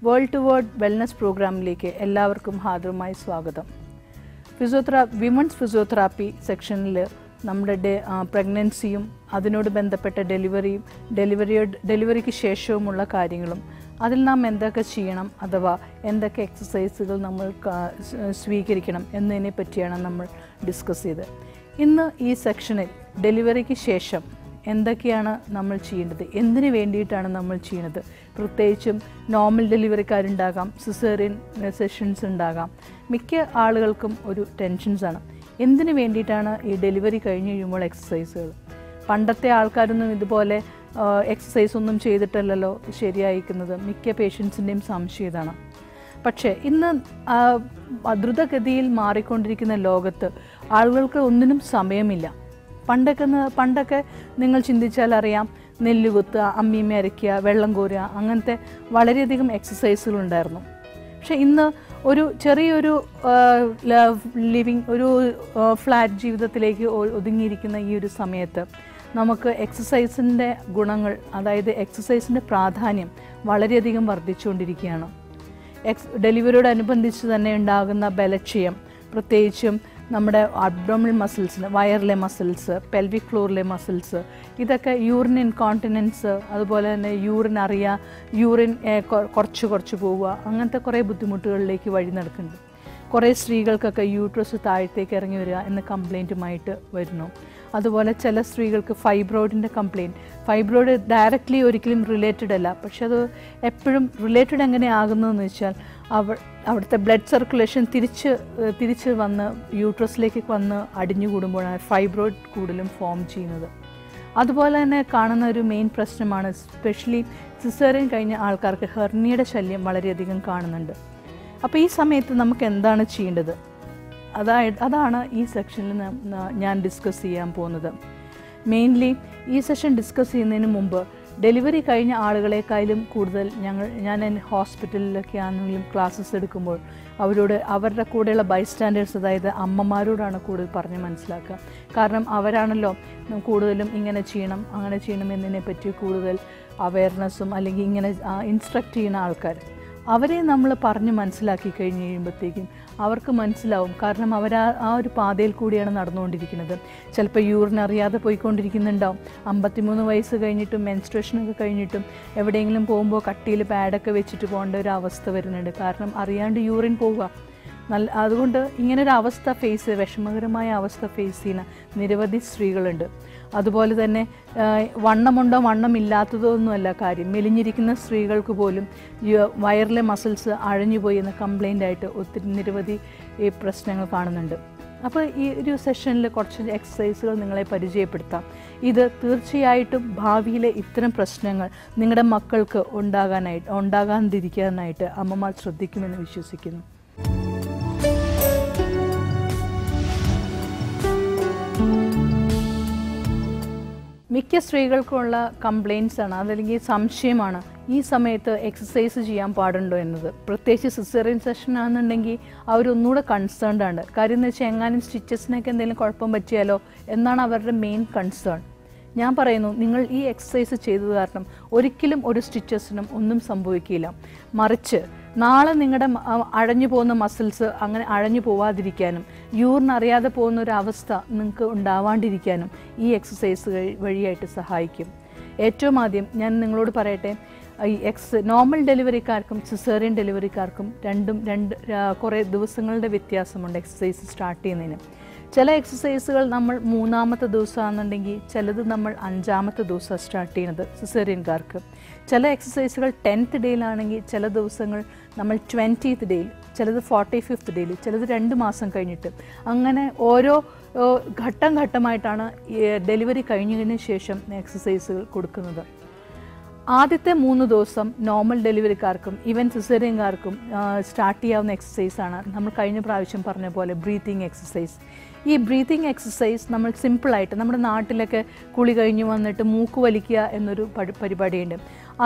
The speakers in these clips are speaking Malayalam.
വേൾഡ് ടു വേൾഡ് വെൽനസ് പ്രോഗ്രാമിലേക്ക് എല്ലാവർക്കും ഹാർദവമായി സ്വാഗതം ഫിസിയോതെറാ വിമൺസ് ഫിസിയോതെറാപ്പി സെക്ഷനിൽ നമ്മുടെ ഡെ പ്രഗ്നൻസിയും അതിനോട് ബന്ധപ്പെട്ട ഡെലിവറിയും ഡെലിവറിയോ ഡെലിവറിക്ക് ശേഷവുമുള്ള കാര്യങ്ങളും അതിൽ നാം എന്തൊക്കെ ചെയ്യണം അഥവാ എന്തൊക്കെ എക്സസൈസുകൾ നമ്മൾ ക- സ് സ്വീകരിക്കണം എന്നതിനെ പറ്റിയാണ് നമ്മൾ ഡിസ്കസ് ചെയ്തത് ഇന്ന് ഈ സെക്ഷനിൽ ഡെലിവറിക്ക് ശേഷം എന്തൊക്കെയാണ് നമ്മൾ ചെയ്യേണ്ടത് എന്തിനു വേണ്ടിയിട്ടാണ് നമ്മൾ ചെയ്യുന്നത് പ്രത്യേകിച്ചും നോർമൽ ഡെലിവറിക്കാരുണ്ടാകാം സിസേറിയൻ സെഷൻസ് ഉണ്ടാകാം മിക്ക ആളുകൾക്കും ഒരു ടെൻഷൻസാണ് എന്തിനു വേണ്ടിയിട്ടാണ് ഈ ഡെലിവറി കഴിഞ്ഞ് കഴിയുമ്പോൾ എക്സസൈസുകൾ പണ്ടത്തെ ആൾക്കാരൊന്നും ഇതുപോലെ എക്സസൈസ് ഒന്നും ചെയ്തിട്ടല്ലല്ലോ ശരിയായിരിക്കുന്നത് മിക്ക പേഷ്യൻസിൻ്റെയും സംശയം ഇതാണ് പക്ഷേ ഇന്ന് ആ, ദ്രുതഗതിയിൽ മാറിക്കൊണ്ടിരിക്കുന്ന ലോകത്ത് ആളുകൾക്ക് ഒന്നിനും സമയമില്ല പണ്ടൊക്കെ ന്ന് പണ്ടൊക്കെ നിങ്ങൾ ചിന്തിച്ചാൽ അറിയാം നെല്ല് കുത്തുക അമ്മീമ അരയ്ക്കുക വെള്ളം കോരുക അങ്ങനത്തെ വളരെയധികം എക്സസൈസുകൾ ഉണ്ടായിരുന്നു പക്ഷെ ഇന്ന് ഒരു ചെറിയൊരു ലിവിങ് ഒരു ഫ്ലാറ്റ് ജീവിതത്തിലേക്ക് ഒ- ഒതുങ്ങിയിരിക്കുന്ന ഈ ഒരു സമയത്ത് നമുക്ക് എക്സസൈസിൻ്റെ ഗുണങ്ങൾ അതായത് എക്സസൈസിൻ്റെ പ്രാധാന്യം വളരെയധികം വർദ്ധിച്ചുകൊണ്ടിരിക്കുകയാണ് എക്സ് ഡെലിവറിയോടനുബന്ധിച്ച് തന്നെ ഉണ്ടാകുന്ന ബലക്ഷയം പ്രത്യേകിച്ചും നമ്മുടെ അബ്ഡോമിനൽ മസിൽസിന് വയറിലെ മസിൽസ് പെൽവിക് ഫ്ലോറിലെ മസിൽസ് ഇതൊക്കെ യൂറിൻ ഇൻകോണ്ടിനൻസ് അതുപോലെ തന്നെ യൂറിൻ അറിയുക യൂറിൻ ഏഹ്, കൊ- കുറച്ച് കുറച്ച് പോവുക അങ്ങനത്തെ കുറേ ബുദ്ധിമുട്ടുകളിലേക്ക് വഴി നടക്കുന്നുണ്ട് കുറേ സ്ത്രീകൾക്കൊക്കെ യൂട്രസ് താഴത്തേക്ക് ഇറങ്ങി വരിക എന്ന കംപ്ലൈൻറ്റുമായിട്ട് വരുന്നു അതുപോലെ ചില സ്ത്രീകൾക്ക് ഫൈബ്രോയിഡിൻ്റെ കംപ്ലയിൻറ്റ് ഫൈബ്രോയിഡ് ഡയറക്റ്റ്ലി ഒരിക്കലും റിലേറ്റഡ് അല്ല പക്ഷെ അത് എപ്പോഴും റിലേറ്റഡ് എങ്ങനെ ആകുന്നതെന്ന് വെച്ചാൽ അവ അവിടുത്തെ ബ്ലഡ് സർക്കുലേഷൻ തിരിച്ച് ഏഹ്, തിരിച്ച് വന്ന് യൂട്രസിലേക്ക് വന്ന് അടിഞ്ഞുകൂടുമ്പോഴാണ് ഫൈബ്രോയിഡ് കൂടുതലും ഫോം ചെയ്യുന്നത് അതുപോലെ തന്നെ കാണുന്ന ഒരു മെയിൻ പ്രശ്നമാണ് സ്പെഷ്യലി സിസേറിയൻ കഴിഞ്ഞ ആൾക്കാർക്ക് ഹെർണിയുടെ ശല്യം വളരെയധികം കാണുന്നുണ്ട് അപ്പോൾ ഈ സമയത്ത് നമുക്ക് എന്താണ് ചെയ്യേണ്ടത് അതായത് അതാണ് ഈ സെക്ഷനിൽ ന- ന- ഞാൻ ഡിസ്കസ് ചെയ്യാൻ പോകുന്നത് മെയിൻലി ഈ സെഷൻ ഡിസ്കസ് ചെയ്യുന്നതിന് മുമ്പ് ഡെലിവറി കഴിഞ്ഞ ആളുകളെക്കാളും കൂടുതൽ ഞങ്ങൾ ഞാൻ എൻ്റെ ഹോസ്പിറ്റലിലൊക്കെ ആണെങ്കിലും ക്ലാസ്സസ് എടുക്കുമ്പോൾ അവരോട് അവരുടെ കൂടെയുള്ള ബൈസ്റ്റാൻഡേഴ്സ് അതായത് അമ്മമാരോടാണ് കൂടുതൽ പറഞ്ഞ് മനസ്സിലാക്കുക കാരണം അവരാണല്ലോ നം കൂടുതലും ഇങ്ങനെ ചെയ്യണം അങ്ങനെ ചെയ്യണം എന്നതിനെ പറ്റി കൂടുതൽ അവയർനെസ്സും അല്ലെങ്കിൽ ഇങ്ങനെ ഇൻസ്ട്രക്റ്റ് ചെയ്യുന്ന ആൾക്കാർ അവരെ നമ്മൾ പറഞ്ഞ് മനസ്സിലാക്കി കഴിഞ്ഞ് കഴിയുമ്പോഴത്തേക്കും അവർക്ക് മനസ്സിലാവും കാരണം അവർ ആ ആ ഒരു പാതയിൽ കൂടിയാണ് നടന്നുകൊണ്ടിരിക്കുന്നത് ചിലപ്പോൾ യൂറിൻ അറിയാതെ പോയിക്കൊണ്ടിരിക്കുന്നുണ്ടാവും അമ്പത്തിമൂന്ന് വയസ്സ് കഴിഞ്ഞിട്ടും മെൻസ്ട്രേഷനൊക്കെ കഴിഞ്ഞിട്ടും എവിടെയെങ്കിലും പോകുമ്പോൾ കട്ടിയിൽ പാഡൊക്കെ വെച്ചിട്ട് പോകേണ്ട ഒരു അവസ്ഥ വരുന്നുണ്ട് കാരണം അറിയാണ്ട് യൂറിൻ പോവുക നല്ല അതുകൊണ്ട് ഇങ്ങനൊരു അവസ്ഥ ഫേസ് വിഷമകരമായ അവസ്ഥ ഫേസ് ചെയ്യുന്ന നിരവധി സ്ത്രീകളുണ്ട് അതുപോലെ തന്നെ ആ, വണ്ണമുണ്ടോ വണ്ണമില്ലാത്തതോ ഒന്നുമല്ല കാര്യം മെലിഞ്ഞിരിക്കുന്ന സ്ത്രീകൾക്ക് പോലും ഈ വയറിലെ മസിൽസ് അഴഞ്ഞുപോയി എന്ന കംപ്ലൈൻ്റ് ആയിട്ട് ഒത്തിരി നിരവധി ഈ പ്രശ്നങ്ങൾ കാണുന്നുണ്ട് അപ്പോൾ ഈ ഒരു സെഷനിൽ കുറച്ച് എക്സസൈസുകൾ നിങ്ങളെ പരിചയപ്പെടുത്താം ഇത് തീർച്ചയായിട്ടും ഭാവിയിലെ ഇത്തരം പ്രശ്നങ്ങൾ നിങ്ങളുടെ മക്കൾക്ക് ഉണ്ടാകാനായിട്ട് ഉണ്ടാകാതിരിക്കാനായിട്ട് അമ്മമാർ ശ്രദ്ധിക്കുമെന്ന് വിശ്വസിക്കുന്നു മിക്ക സ്ത്രീകൾക്കുള്ള കംപ്ലയിൻസ് ആണ് അതല്ലെങ്കിൽ സംശയമാണ് ഈ സമയത്ത് എക്സസൈസ് ചെയ്യാൻ പാടുണ്ടോ എന്നത് പ്രത്യേകിച്ച് സിസേറിയൻ സെഷൻ ആണെന്നുണ്ടെങ്കിൽ അവരൊന്നുകൂടെ കൺസേൺഡ് ആണ് കാര്യം എന്ന് വെച്ചാൽ എങ്ങാനും സ്റ്റിച്ചസിനൊക്കെ എന്തെങ്കിലും കുഴപ്പം പറ്റിയാലോ എന്നാണ് അവരുടെ മെയിൻ കൺസേൺ ഞാൻ പറയുന്നു നിങ്ങൾ ഈ എക്സസൈസ് ചെയ്തത് കാരണം ഒരിക്കലും ഒരു സ്റ്റിച്ചസിനും ഒന്നും സംഭവിക്കില്ല മറിച്ച് നാളെ നിങ്ങളുടെ മ- ആ അഴഞ്ഞു പോകുന്ന മസിൽസ് അങ്ങനെ അഴഞ്ഞു പോവാതിരിക്കാനും യൂറിൻ അറിയാതെ പോകുന്ന ഒരു അവസ്ഥ നിങ്ങൾക്ക് ഉണ്ടാവാണ്ടിരിക്കാനും ഈ എക്സസൈസ് വഴിയായിട്ട് സഹായിക്കും ഏറ്റവും ആദ്യം ഞാൻ നിങ്ങളോട് പറയട്ടെ ഈ എക്സ് നോർമൽ ഡെലിവറിക്കാർക്കും സിസേറിയൻ ഡെലിവറിക്കാർക്കും രണ്ടും രണ്ട് ആ, കുറേ ദിവസങ്ങളുടെ വ്യത്യാസമുണ്ട് എക്സസൈസ് സ്റ്റാർട്ട് ചെയ്യുന്നതിന് ചില എക്സസൈസുകൾ നമ്മൾ മൂന്നാമത്തെ ദിവസമാണെന്നുണ്ടെങ്കിൽ ചിലത് നമ്മൾ അഞ്ചാമത്തെ ദിവസം സ്റ്റാർട്ട് ചെയ്യുന്നത് സിസേറിയൻകാർക്ക് ചില എക്സസൈസുകൾ ടെൻത്ത് ഡേയിലാണെങ്കിൽ ചില ദിവസങ്ങൾ നമ്മൾ ട്വൻറ്റീത്ത് ഡേയിൽ ചിലത് ഫോർട്ടി ഫിഫ്ത്ത് ഡേയിൽ ചിലത് രണ്ട് മാസം കഴിഞ്ഞിട്ട് അങ്ങനെ ഓരോ ഓ, ഘട്ടം ഘട്ടമായിട്ടാണ് ഈ ഡെലിവറി കഴിഞ്ഞതിന് ശേഷം എക്സസൈസുകൾ കൊടുക്കുന്നത് ആദ്യത്തെ മൂന്ന് ദിവസം നോർമൽ ഡെലിവറിക്കാർക്കും ഈവൻ സിസേറിയൻകാർക്കും സ്റ്റാർട്ട് ചെയ്യാവുന്ന എക്സസൈസാണ് നമ്മൾ കഴിഞ്ഞ പ്രാവശ്യം പറഞ്ഞ പോലെ ബ്രീത്തിങ് എക്സസൈസ് ഈ ബ്രീത്തിങ് എക്സസൈസ് നമ്മൾ സിമ്പിളായിട്ട് നമ്മുടെ നാട്ടിലൊക്കെ കുളി കഴിഞ്ഞ് വന്നിട്ട് മൂക്ക് വലിക്കുക എന്നൊരു പരി- പരിപാടിയുണ്ട് അത്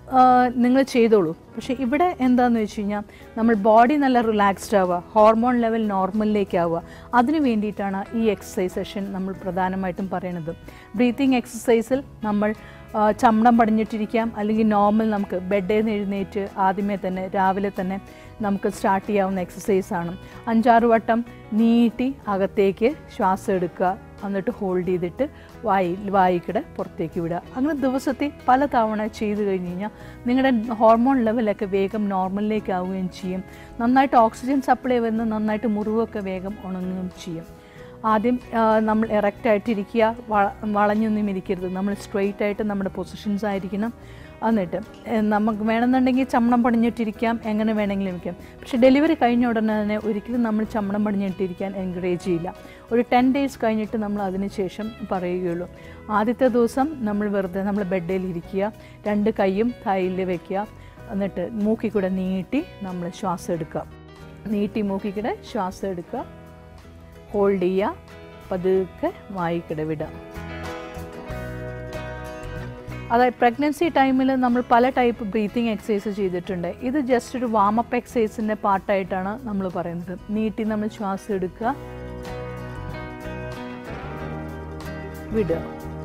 നിങ്ങൾ ചെയ്തോളൂ പക്ഷേ ഇവിടെ എന്താണെന്ന് വെച്ച് കഴിഞ്ഞാൽ നമ്മൾ ബോഡി നല്ല റിലാക്സ്ഡ് ആവുക ഹോർമോൺ ലെവൽ നോർമലിലേക്ക് ആവുക അതിന് വേണ്ടിയിട്ടാണ് ഈ എക്സസൈസ് സെഷൻ നമ്മൾ പ്രധാനമായിട്ടും പറയണത് ബ്രീത്തിങ് എക്സസൈസിൽ നമ്മൾ ആ, ചമ്മടം പടിഞ്ഞിട്ടിരിക്കാം അല്ലെങ്കിൽ നോർമൽ നമുക്ക് ബെഡിൽ നിന്ന് എഴുന്നേറ്റ് ആദ്യമേ തന്നെ രാവിലെ തന്നെ നമുക്ക് സ്റ്റാർട്ട് ചെയ്യാവുന്ന എക്സസൈസാണ് അഞ്ചാറ് വട്ടം നീട്ടി അകത്തേക്ക് ശ്വാസം എടുക്കുക എന്നിട്ട് ഹോൾഡ് ചെയ്തിട്ട് വായി വായിക്കടെ പുറത്തേക്ക് വിടുക അങ്ങനെ ദിവസത്തെ പല തവണ ചെയ്ത് കഴിഞ്ഞ് കഴിഞ്ഞാൽ നിങ്ങളുടെ ഹോർമോൺ ലെവലൊക്കെ വേഗം നോർമലിലേക്ക് ആവുകയും ചെയ്യും നന്നായിട്ട് ഓക്സിജൻ സപ്ലൈ വരുന്ന നന്നായിട്ട് മുറിവൊക്കെ വേഗം ഉണങ്ങുകയും ചെയ്യും ആദ്യം ആ, നമ്മൾ എറക്റ്റ് ആയിട്ടിരിക്കുക വള- വളഞ്ഞൊന്നും ഇരിക്കരുത് നമ്മൾ സ്ട്രെയിറ്റ് ആയിട്ട് നമ്മുടെ പൊസിഷൻസ് ആയിരിക്കണം എന്നിട്ട് ഏ, നമുക്ക് വേണമെന്നുണ്ടെങ്കിൽ ചമ്മണം പണിഞ്ഞിട്ടിരിക്കാം എങ്ങനെ വേണമെങ്കിലും ഇരിക്കാം പക്ഷേ ഡെലിവറി കഴിഞ്ഞ ഉടനെ തന്നെ ഒരിക്കലും നമ്മൾ ചമ്മണം പണിഞ്ഞിട്ടിരിക്കാൻ എൻകറേജ് ചെയ്യില്ല ഒരു ടെൻ ഡേയ്സ് കഴിഞ്ഞിട്ട് നമ്മൾ അതിന് ശേഷം പറയുകയുള്ളൂ ആദ്യത്തെ ദിവസം നമ്മൾ വെറുതെ നമ്മൾ ബെഡിൽ ഇരിക്കുക രണ്ട് കൈയും തൈയിൽ വെക്കുക എന്നിട്ട് മൂക്കിൽ കൂടെ നീട്ടി നമ്മൾ ശ്വാസം എടുക്കുക നീട്ടി മൂക്കിൽ കൂടെ ശ്വാസം എടുക്കുക ഹോൾഡ് ചെയ്യുക പതുക്കെ വായിക്കിട വിടുക അതായത് പ്രഗ്നൻസി ടൈമിൽ നമ്മൾ പല ടൈപ്പ് ബ്രീത്തിങ് എക്സസൈസ് ചെയ്തിട്ടുണ്ട് ഇത് ജസ്റ്റ് ഒരു വാമപ്പ് എക്സസൈസിൻ്റെ പാർട്ടായിട്ടാണ് നമ്മൾ പറയുന്നത് നീട്ടി നമ്മൾ ശ്വാസം എടുക്കുക വിടുക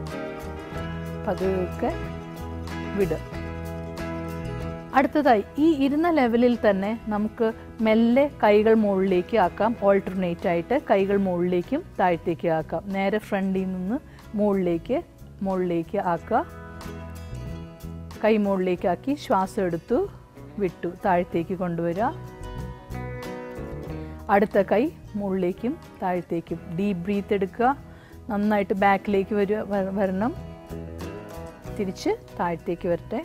പതുക്കെ വിടുക അടുത്തതായി ഈ ഇരുന്ന ലെവലിൽ തന്നെ നമുക്ക് മെല്ലെ കൈകൾ മുകളിലേക്ക് ആക്കാം ഓൾട്ടർനേറ്റ് ആയിട്ട് കൈകൾ മുകളിലേക്കും താഴത്തേക്ക് ആക്കാം നേരെ ഫ്രണ്ടിൽ നിന്ന് മുകളിലേക്ക് മുകളിലേക്ക് ആക്കുക കൈ മുകളിലേക്ക് ആക്കി ശ്വാസം എടുത്തു വിട്ടു താഴത്തേക്ക് കൊണ്ടുവരിക അടുത്ത കൈ മുകളിലേക്കും താഴത്തേക്കും ഡീപ്പ് ബ്രീത്ത് എടുക്കുക നന്നായിട്ട് ബാക്കിലേക്ക് വരിക വ- വരണം തിരിച്ച് താഴത്തേക്ക് വരട്ടെ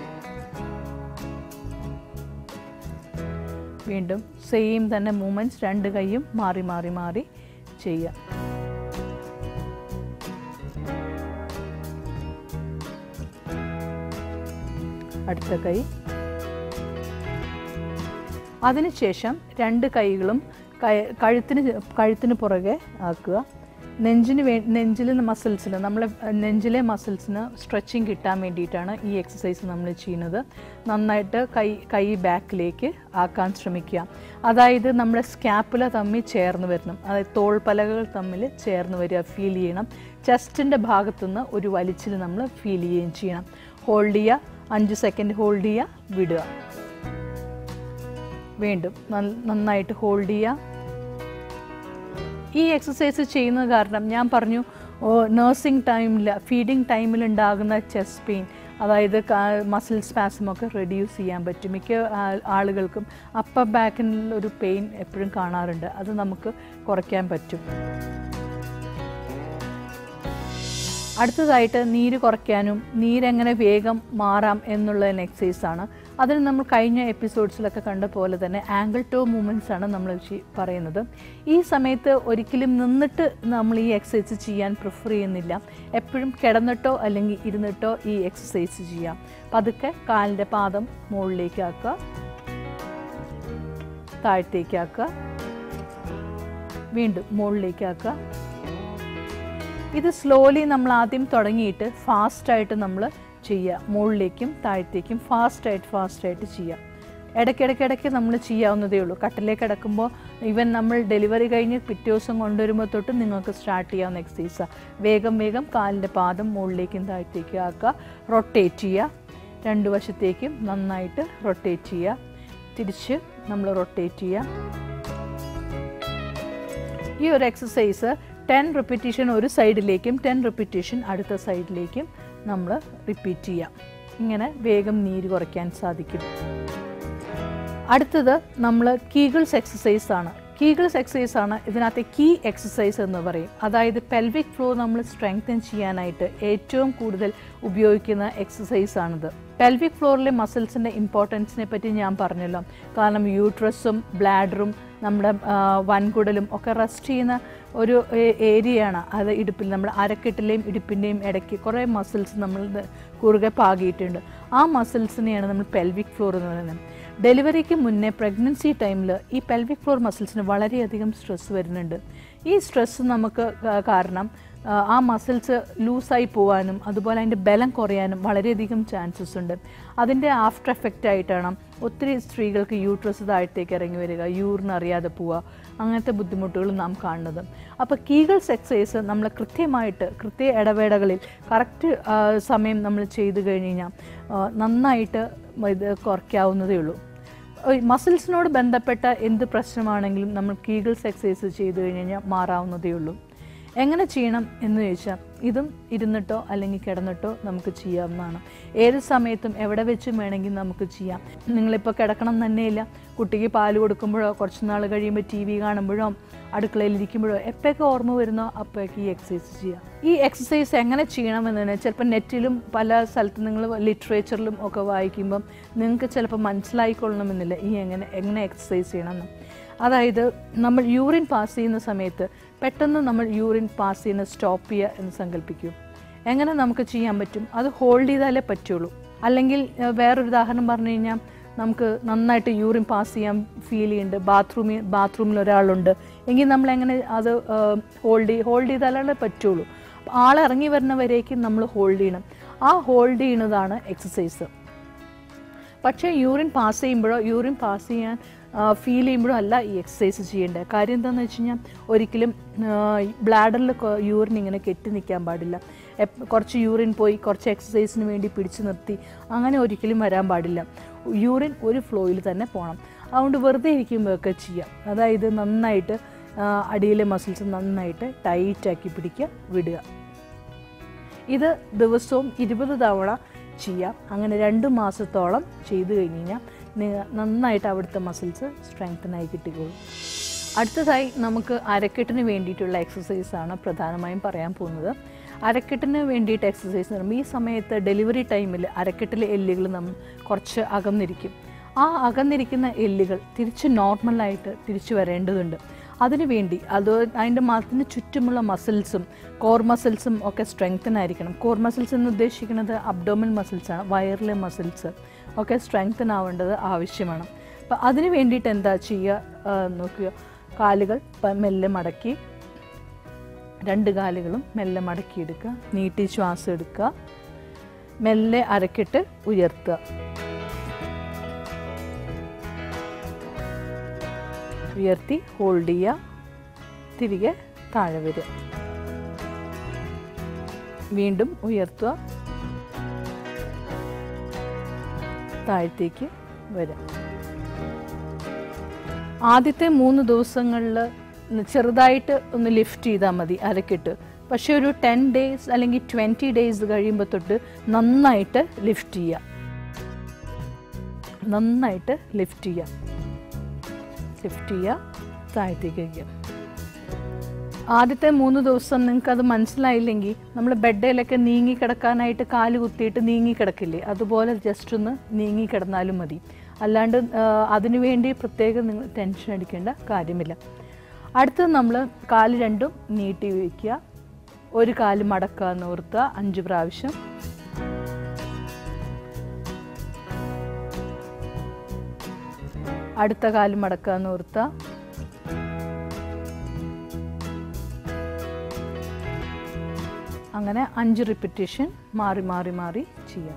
വീണ്ടും സെയിം തന്നെ മൂമെൻറ്റ്സ് രണ്ട് കൈയും മാറി മാറി മാറി ചെയ്യുക അടുത്ത കൈ അതിനുശേഷം രണ്ട് കൈകളും കയ- കഴുത്തിന് ചെ- കഴുത്തിന് പുറകെ ആക്കുക നെഞ്ചിന് വേ നെഞ്ചിൽ മസിൽസിന് നമ്മളെ നെഞ്ചിലെ മസിൽസിന് സ്ട്രെച്ചിങ് കിട്ടാൻ വേണ്ടിയിട്ടാണ് ഈ എക്സസൈസ് നമ്മൾ ചെയ്യുന്നത് നന്നായിട്ട് കൈ കൈ ബാക്കിലേക്ക് ആക്കാൻ ശ്രമിക്കുക അതായത് നമ്മുടെ സ്കാപ്പുല തമ്മിൽ ചേർന്ന് വരണം അതായത് തോൾപ്പലകൾ തമ്മിൽ ചേർന്ന് വരിക ഫീൽ ചെയ്യണം ചെസ്റ്റിൻ്റെ ഭാഗത്തുനിന്ന് ഒരു വലിച്ചിൽ നമ്മൾ ഫീൽ ചെയ്യുകയും ചെയ്യണം ഹോൾഡ് ചെയ്യുക അഞ്ച് സെക്കൻഡ് ഹോൾഡ് ചെയ്യുക വിടുക വീണ്ടും നന്ന- നന്നായിട്ട് ഹോൾഡ് ചെയ്യുക ഈ എക്സസൈസ് ചെയ്യുന്നത് കാരണം ഞാൻ പറഞ്ഞു ഓ നഴ്സിംഗ് ടൈമിൽ ഫീഡിങ് ടൈമിൽ ഉണ്ടാകുന്ന ചെസ്റ്റ് പെയിൻ അതായത് മസിൽ സ്പാസമൊക്കെ റെഡ്യൂസ് ചെയ്യാൻ പറ്റും മിക്ക ആ- ആളുകൾക്കും അപ്പർ ബാക്കിൽ ഒരു പെയിൻ എപ്പോഴും കാണാറുണ്ട് അത് നമുക്ക് കുറയ്ക്കാൻ പറ്റും അടുത്തതായിട്ട് നീര് കുറയ്ക്കാനും നീരെങ്ങനെ വേഗം മാറാം എന്നുള്ള എക്സസൈസ് ആണ് അതിന് നമ്മൾ കഴിഞ്ഞ എപ്പിസോഡ്സിലൊക്കെ കണ്ട പോലെ തന്നെ ആംഗിൾ ടോ മൂവ്മെൻറ്റ്സ് ആണ് നമ്മൾ ചെ- പറയുന്നത് ഈ സമയത്ത് ഒരിക്കലും നിന്നിട്ട് നമ്മൾ ഈ എക്സസൈസ് ചെയ്യാൻ പ്രിഫർ ചെയ്യുന്നില്ല എപ്പോഴും കിടന്നിട്ടോ അല്ലെങ്കിൽ ഇരുന്നിട്ടോ ഈ എക്സസൈസ് ചെയ്യാം പതുക്കെ കാലിൻ്റെ പാദം മുകളിലേക്ക് ആക്കുക താഴത്തേക്ക് ആക്കുക വീണ്ടും മുകളിലേക്ക് ആക്കുക ഇത് സ്ലോലി നമ്മൾ ആദ്യം തുടങ്ങിയിട്ട് ഫാസ്റ്റായിട്ട് നമ്മൾ ചെയ്യുക മുകളിലേക്കും താഴത്തേക്കും ഫാസ്റ്റായിട്ട് ഫാസ്റ്റായിട്ട് ചെയ്യുക ഇടയ്ക്കിടയ്ക്കിടയ്ക്ക് നമ്മൾ ചെയ്യാവുന്നതേ ഉള്ളൂ കട്ടിലേക്ക് കിടക്കുമ്പോൾ ഈവൻ നമ്മൾ ഡെലിവറി കഴിഞ്ഞ് പിറ്റേ ദിവസം കൊണ്ടുവരുമ്പോൾ തൊട്ട് നിങ്ങൾക്ക് സ്റ്റാർട്ട് ചെയ്യാവുന്ന എക്സസൈസാണ് വേഗം വേഗം കാലിൻ്റെ പാദം മുകളിലേക്കും താഴത്തേക്കും ആക്കുക റൊട്ടേറ്റ് ചെയ്യുക രണ്ട് വശത്തേക്കും നന്നായിട്ട് റൊട്ടേറ്റ് ചെയ്യുക തിരിച്ച് നമ്മൾ റൊട്ടേറ്റ് ചെയ്യുക ഈ ഒരു എക്സസൈസ് ടെൻ റിപ്പീറ്റേഷൻ ഒരു സൈഡിലേക്കും ടെൻ റിപ്പീറ്റേഷൻ അടുത്ത സൈഡിലേക്കും നമ്മൾ റിപ്പീറ്റ് ചെയ്യാം ഇങ്ങനെ വേഗം നീര് കുറയ്ക്കാൻ സാധിക്കും അടുത്തത് നമ്മൾ കീഗിൾസ് എക്സസൈസ് ആണ് കീഗിൾസ് എക്സസൈസ് ആണ് ഇതിനകത്തെ കീ എക്സസൈസ് എന്ന് പറയും അതായത് പെൽവിക് ഫ്ലോ നമ്മൾ സ്ട്രെങ്തൻ ചെയ്യാനായിട്ട് ഏറ്റവും കൂടുതൽ ഉപയോഗിക്കുന്ന എക്സസൈസ് ആണിത് പെൽവിക് ഫ്ലോറിലെ മസിൽസിൻ്റെ ഇമ്പോർട്ടൻസിനെ പറ്റി ഞാൻ പറഞ്ഞല്ലോ കാരണം യൂട്രസും ബ്ലാഡറും നമ്മുടെ ആ, വൻകുടലും ഒക്കെ റെസ്റ്റ് ചെയ്യുന്ന ഒരു ഏ- ഏരിയയാണ് അത് ഇടുപ്പിൽ നമ്മുടെ അരക്കെട്ടിലെയും ഇടുപ്പിൻ്റെയും ഇടയ്ക്ക് കുറേ മസിൽസ് നമ്മൾ ഇത് കുറുകെ പാകിയിട്ടുണ്ട് ആ മസിൽസിനെയാണ് നമ്മൾ പെൽവിക് ഫ്ലോർ എന്ന് പറയുന്നത് ഡെലിവറിക്ക് മുന്നേ പ്രഗ്നൻസി ടൈമിൽ ഈ പെൽവിക് ഫ്ലോർ മസിൽസിന് വളരെയധികം സ്ട്രെസ് വരുന്നുണ്ട് ഈ സ്ട്രെസ് നമുക്ക് കാ- കാരണം ആ, ആ മസിൽസ് ലൂസായി പോകാനും അതുപോലെ അതിൻ്റെ ബലം കുറയാനും വളരെയധികം ചാൻസസ് ഉണ്ട് അതിൻ്റെ ആഫ്റ്റർ എഫക്റ്റ് ആയിട്ടാണ് ഒത്തിരി സ്ത്രീകൾക്ക് യൂട്രസ് താഴത്തേക്ക് ഇറങ്ങി വരിക യൂറിന് അറിയാതെ പോവുക അങ്ങനത്തെ ബുദ്ധിമുട്ടുകൾ നാം കാണുന്നത് അപ്പോൾ കീഗൾസ് എക്സസൈസ് നമ്മൾ കൃത്യമായിട്ട് കൃത്യ ഇടവേളകളിൽ കറക്റ്റ് സമയം നമ്മൾ ചെയ്തു കഴിഞ്ഞ് കഴിഞ്ഞാൽ ആ, നന്നായിട്ട് ഇത് കുറയ്ക്കാവുന്നതേ ഉള്ളൂ മസിൽസിനോട് ബന്ധപ്പെട്ട എന്ത് പ്രശ്നമാണെങ്കിലും നമ്മൾ കീഗിൾസ് എക്സസൈസ് ചെയ്തു കഴിഞ്ഞ് കഴിഞ്ഞാൽ മാറാവുന്നതേ ഉള്ളൂ എങ്ങനെ ചെയ്യണം എന്ന് ചോദിച്ചാൽ ഇതും ഇരുന്നിട്ടോ അല്ലെങ്കിൽ കിടന്നിട്ടോ നമുക്ക് ചെയ്യാവുന്നതാണ് ഏത് സമയത്തും എവിടെ വെച്ചും വേണമെങ്കിൽ നമുക്ക് ചെയ്യാം നിങ്ങളിപ്പോൾ കിടക്കണം തന്നെയില്ല കുട്ടിക്ക് പാല് കൊടുക്കുമ്പോഴോ കുറച്ച് നാൾ കഴിയുമ്പോൾ ടി വി കാണുമ്പോഴോ അടുക്കളയിലിരിക്കുമ്പോഴോ എപ്പോഴൊക്കെ ഓർമ്മ വരുന്നോ അപ്പോഴൊക്കെ ഈ എക്സസൈസ് ചെയ്യാം ഈ എക്സസൈസ് എങ്ങനെ ചെയ്യണമെന്ന് ചിലപ്പോൾ നെറ്റിലും പല സ്ഥലത്ത് നിങ്ങൾ ലിറ്ററേച്ചറിലും ഒക്കെ വായിക്കുമ്പം നിങ്ങൾക്ക് ചിലപ്പോൾ മനസ്സിലായിക്കൊള്ളണമെന്നില്ല ഈ എങ്ങനെ എങ്ങനെ എക്സസൈസ് ചെയ്യണമെന്ന് അതായത് നമ്മൾ യൂറിൻ പാസ് ചെയ്യുന്ന സമയത്ത് പെട്ടെന്ന് നമ്മൾ യൂറിൻ പാസ് ചെയ്യുന്ന സ്റ്റോപ്പ് ചെയ്യുക എന്ന് സങ്കല്പിക്കൂ എങ്ങനെ നമുക്ക് ചെയ്യാൻ പറ്റും അത് ഹോൾഡ് ചെയ്താലേ പറ്റുള്ളൂ അല്ലെങ്കിൽ ഏഹ്, വേറൊരു ഉദാഹരണം പറഞ്ഞു കഴിഞ്ഞാൽ നമുക്ക് നന്നായിട്ട് യൂറിൻ പാസ് ചെയ്യാൻ ഫീൽ ചെയ്യുന്നുണ്ട് ബാത്റൂമിൽ ബാത്റൂമിൽ ഒരാളുണ്ട് എങ്കിൽ നമ്മൾ എങ്ങനെ അത് ഹോൾഡ് ചെയ്ത് ഹോൾഡ് ചെയ്താലേ പറ്റുള്ളൂ അപ്പോൾ ആളിറങ്ങി വരുന്നവരേക്കും നമ്മൾ ഹോൾഡ് ചെയ്യണം ആ ഹോൾഡ് ചെയ്യുന്നതാണ് എക്സസൈസ് പക്ഷേ യൂറിൻ പാസ് ചെയ്യുമ്പോഴോ യൂറിൻ പാസ് ചെയ്യാൻ ഫീൽ ചെയ്യുമ്പോഴോ അല്ല ഈ എക്സസൈസ് ചെയ്യേണ്ടത് കാര്യം എന്താണെന്ന് വെച്ച് കഴിഞ്ഞാൽ ഒരിക്കലും ബ്ലാഡറിൽ യൂറിൻ ഇങ്ങനെ കെട്ടി നിൽക്കാൻ പാടില്ല എപ്പ- കുറച്ച് യൂറിൻ പോയി കുറച്ച് എക്സസൈസിന് വേണ്ടി പിടിച്ചു നിർത്തി അങ്ങനെ ഒരിക്കലും വരാൻ പാടില്ല യൂറിൻ ഒരു ഫ്ലോയിൽ തന്നെ പോകണം അതുകൊണ്ട് വെറുതെ ഇരിക്കുമ്പോഴൊക്കെ ചെയ്യാം അതായത് നന്നായിട്ട് ആ, അടിയിലെ മസിൽസ് നന്നായിട്ട് ടൈറ്റാക്കി പിടിക്കുക വിടുക ഇത് ദിവസവും ഇരുപത് തവണ ചെയ്യാം അങ്ങനെ രണ്ട് മാസത്തോളം ചെയ്തു കഴിഞ്ഞ് കഴിഞ്ഞാൽ നി- നന്നായിട്ട് അവിടുത്തെ മസിൽസ് സ്ട്രെങ്തനായി കിട്ടിക്കോളും അടുത്തതായി നമുക്ക് അരക്കെട്ടിന് വേണ്ടിയിട്ടുള്ള എക്സസൈസാണ് പ്രധാനമായും പറയാൻ പോകുന്നത് അരക്കെട്ടിന് വേണ്ടിയിട്ട് എക്സസൈസ് എന്ന് പറയുമ്പോൾ ഈ സമയത്ത് ഡെലിവറി ടൈമിൽ അരക്കെട്ടിലെ എല്ലുകൾ നമ്മൾ കുറച്ച് അകന്നിരിക്കും ആ അകന്നിരിക്കുന്ന എല്ലുകൾ തിരിച്ച് നോർമലായിട്ട് തിരിച്ചു വരേണ്ടതുണ്ട് അതിനുവേണ്ടി അത് അതിൻ്റെ മസിന് ചുറ്റുമുള്ള മസിൽസും കോർ മസിൽസും ഒക്കെ സ്ട്രെങ്തൻ ആയിരിക്കണം കോർ മസിൽസ് എന്ന് ഉദ്ദേശിക്കുന്നത് അബ്ഡോമൻ മസിൽസാണ് വയറിലെ മസിൽസ് ഒക്കെ സ്ട്രെങ്തൻ ആവേണ്ടത് ആവശ്യമാണ് അപ്പോൾ അതിന് വേണ്ടിയിട്ട് എന്താ ചെയ്യുക ആ, നോക്കുക കാലുകൾ പ- മെല്ലെ മടക്കി രണ്ട് കാലുകളും മെല്ലെ മടക്കിയെടുക്കുക നീട്ടി ശ്വാസം എടുക്കുക മെല്ലെ അരക്കിട്ട് ഉയർത്തുക ഉയർത്തി ഹോൾഡ് ചെയ്യുക തിരികെ താഴെ വരിക വീണ്ടും ഉയർത്തുക താഴത്തേക്ക് വരിക ആദ്യത്തെ മൂന്ന് ദിവസങ്ങളിൽ ചെറുതായിട്ട് ഒന്ന് ലിഫ്റ്റ് ചെയ്താൽ മതി അരക്കിട്ട് പക്ഷേ ഒരു ടെൻ ഡേയ്സ് അല്ലെങ്കിൽ ട്വൻറ്റി ഡേയ്സ് കഴിയുമ്പോൾ തൊട്ട് നന്നായിട്ട് ലിഫ്റ്റ് ചെയ്യുക നന്നായിട്ട് ലിഫ്റ്റ് ചെയ്യുക ലിഫ്റ്റ് ചെയ്യുക താഴത്തേക്ക് വയ്ക്കുക ആദ്യത്തെ മൂന്ന് ദിവസം നിങ്ങൾക്ക് അത് മനസ്സിലായില്ലെങ്കിൽ നമ്മൾ ബെഡിലൊക്കെ നീങ്ങി കിടക്കാനായിട്ട് കാല് കുത്തിയിട്ട് നീങ്ങി കിടക്കില്ലേ അതുപോലെ ജസ്റ്റ് ഒന്ന് നീങ്ങി കിടന്നാലും മതി അല്ലാണ്ട് ആ, അതിനു വേണ്ടി പ്രത്യേകം നിങ്ങൾ ടെൻഷൻ അടിക്കേണ്ട കാര്യമില്ല അടുത്തത് നമ്മൾ കാല് രണ്ടും നീട്ടി വയ്ക്കുക ഒരു കാല് മടക്കുക നിർത്തുക അഞ്ച് പ്രാവശ്യം അടുത്ത കാല് മടക്കുക നിർത്തുക അങ്ങനെ അഞ്ച് റിപ്പറ്റേഷൻ മാറി മാറി മാറി ചെയ്യാം